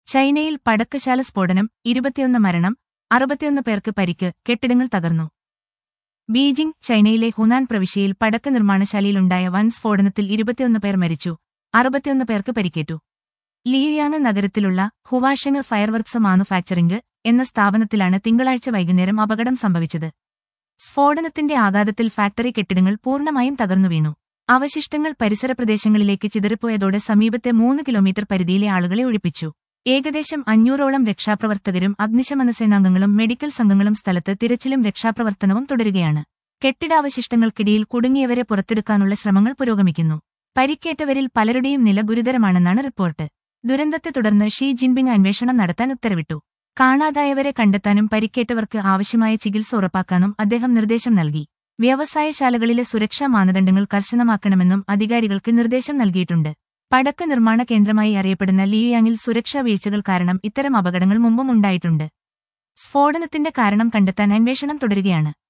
ചൈനയിൽ പടക്കശാല സ്ഫോടനം ഇരുപത്തിയൊന്ന് മരണം അറുപത്തിയൊന്ന് പേർക്ക് പരിക്ക് കെട്ടിടങ്ങൾ തകർന്നു ബീജിംഗ് ചൈനയിലെ ഹുനാൻ പ്രവിശ്യയിൽ പടക്ക നിർമ്മാണശാലയിലുണ്ടായ വൻ സ്ഫോടനത്തിൽ ഇരുപത്തിയൊന്ന് പേർ മരിച്ചു അറുപത്തിയൊന്ന് പേർക്ക് പരിക്കേറ്റു ലീയാങ് നഗരത്തിലുള്ള ഹുവാഷെങ് ഫയർവർക്സ് മാനുഫാക്ചറിംഗ് എന്ന സ്ഥാപനത്തിലാണ് തിങ്കളാഴ്ച വൈകുന്നേരം അപകടം സംഭവിച്ചത് സ്ഫോടനത്തിന്റെ ആഘാതത്തിൽ ഫാക്ടറി കെട്ടിടങ്ങൾ പൂർണ്ണമായും തകർന്നു വീണു അവശിഷ്ടങ്ങൾ പരിസര പ്രദേശങ്ങളിലേക്ക് ചിതറിപ്പോയതോടെ സമീപത്തെ മൂന്ന് കിലോമീറ്റർ പരിധിയിലെ ആളുകളെ ഒഴിപ്പിച്ചു ഏകദേശം അഞ്ഞൂറോളം രക്ഷാപ്രവർത്തകരും അഗ്നിശമന സേനാംഗങ്ങളും മെഡിക്കൽ സംഘങ്ങളും സ്ഥലത്ത് തിരച്ചിലും രക്ഷാപ്രവർത്തനവും തുടരുകയാണ് കെട്ടിടാവശിഷ്ടങ്ങൾക്കിടയിൽ കുടുങ്ങിയവരെ പുറത്തെടുക്കാനുള്ള ശ്രമങ്ങൾ പുരോഗമിക്കുന്നു പരിക്കേറ്റവരിൽ പലരുടെയും നില ഗുരുതരമാണെന്നാണ് റിപ്പോർട്ട് ദുരന്തത്തെ തുടർന്ന് ഷീ ജിൻപിങ് അന്വേഷണം നടത്താൻ ഉത്തരവിട്ടു കാണാതായവരെ കണ്ടെത്താനും പരിക്കേറ്റവർക്ക് ആവശ്യമായ ചികിത്സ ഉറപ്പാക്കാനും അദ്ദേഹം നിർദ്ദേശം നൽകി വ്യവസായശാലകളിലെ സുരക്ഷാ മാനദണ്ഡങ്ങൾ കർശനമാക്കണമെന്നും അധികാരികൾക്ക് നിർദ്ദേശം നൽകിയിട്ടുണ്ട് പടക്ക നിർമ്മാണ കേന്ദ്രമായി അറിയപ്പെടുന്ന ലിയാങ്ങിൽ സുരക്ഷാ വീഴ്ചകൾ കാരണം ഇത്തരം അപകടങ്ങൾ മുമ്പും ഉണ്ടായിട്ടുണ്ട് സ്ഫോടനത്തിന്റെ കാരണം കണ്ടെത്താൻ അന്വേഷണം തുടരുകയാണ്